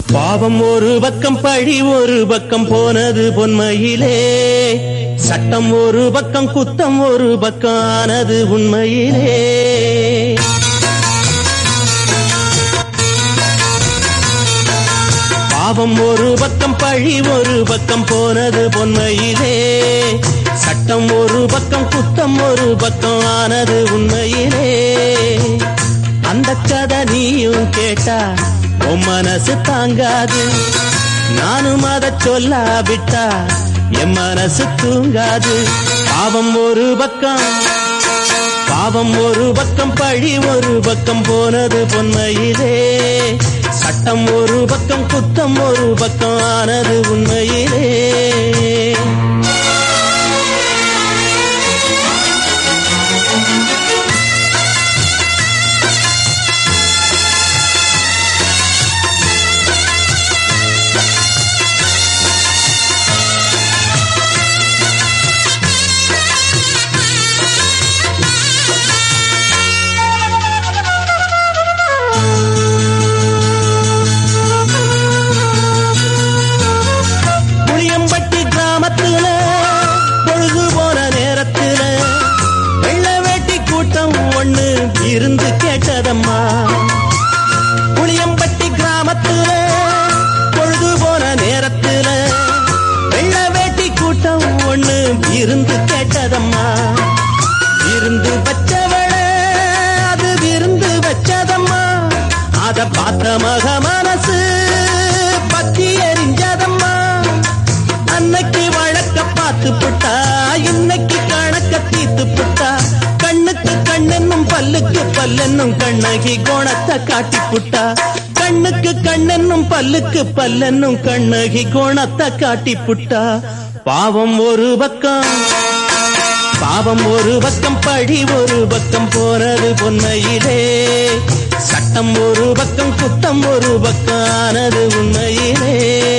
பாவம் ஒரு பக்கம் பழி ஒரு பக்கம் போனது பொன்மையிலே சட்டம் ஒரு பக்கம் குத்தம் ஒரு பக்கம் ஆனது உண்மையிலே பாவம் ஒரு பக்கம் பழி ஒரு பக்கம் போனது பொன்மையிலே சட்டம் ஒரு பக்கம் குத்தம் ஒரு பக்கம் ஆனது உண்மையிலே அந்த கதை நீயும் கேட்டா உன் மனசு தாங்காது நானும் அதை சொல்லாவிட்டா என் மனசு தூங்காது பாவம் ஒரு பக்கம் பாவம் ஒரு பக்கம் பழி ஒரு பக்கம் போனது பொன்மையிலே சட்டம் ஒரு பக்கம் குத்தம் ஒரு பக்கம் ஆனது உண்மையிலே புளியம்பட்டி கிராமத்துல பொழுது போன நேரத்துல வெள்ள வேட்டி கூட்டம் ஒண்ணு இருந்து கேட்டதம்மா புளியம்பட்டி கிராமத்துல பொழுது போன நேரத்துல வெள்ள வேட்டி கூட்டம் ஒண்ணு இருந்து கேட்டதம்மா இருந்து வச்சவள அது விருந்து வச்சதம்மா அத பார்த்த மக மனசு பத்தி எரிஞ்சதம்மா அன்னைக்கு வழக்க பார்த்து புட்டா இன்னைக்கு கணக்க தீத்து புட்டா கண்ணுக்கு கண்ணென்னும் பல்லுக்கு பல்லென்னும் கண்ணகி கோணத்தை காட்டி புட்டா கண்ணுக்கு கண்ணென்னும் பல்லுக்கு பல்லென்னும் கண்ணகி கோணத்தை காட்டி புட்டா பாவம் ஒரு பக்கம் பாவம் ஒரு பக்கம் பழி ஒரு பக்கம் போனது பொன்மையிலே சட்டம் ஒரு பக்கம் குத்தம் ஒரு பக்கம் ஆனது உண்மையிலே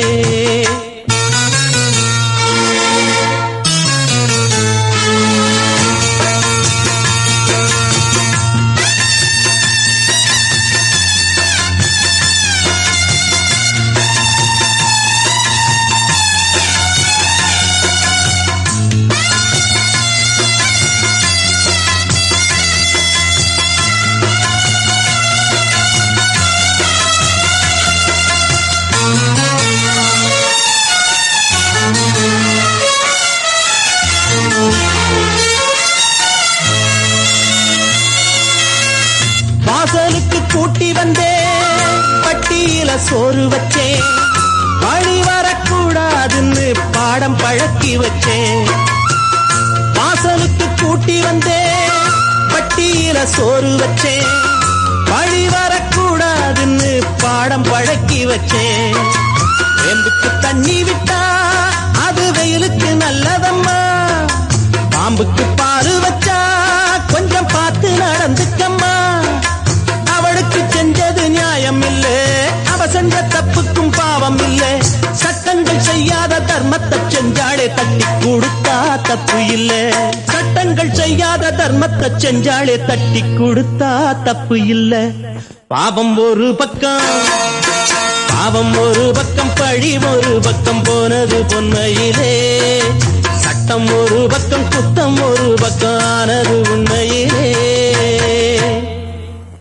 வாசலுக்கு கூட்டி வந்தேன் பட்டியில சோறு வச்சேன் வழி வரக்கூடாதுன்னு பாடம் பழக்கி வச்சேன் வாசலுக்கு கூட்டி வந்தேன் பட்டியில சோறு வச்சேன் வழி வரக்கூடாதுன்னு பாடம் பழக்கி வச்சேன் வேம்புக்கு தண்ணி விட்டா அது வெயிலுக்கு நல்லதம்மா பாம்புக்கு பாரு வச்சா கொஞ்சம் பார்த்து நடந்துக்கம்மா அவளுக்கு செஞ்சது நியாயம் இல்ல அவ செஞ்ச தப்புக்கும் பாவம் இல்ல சட்டங்கள் செய்யாத தர்மத்தை செஞ்சாலே தட்டி கொடுத்தா தப்பு இல்ல சட்டங்கள் செய்யாத தர்மத்தை செஞ்சாலே தட்டி கொடுத்தா தப்பு இல்ல பாவம் ஒரு பக்கம் பாவம் ஒரு பக்கம் பழி ஒரு பக்கம் போனது பொன்மையிலே சட்டம் ஒரு பக்கம் குத்தம் ஒரு பக்கம் ஆனது உண்மையிலே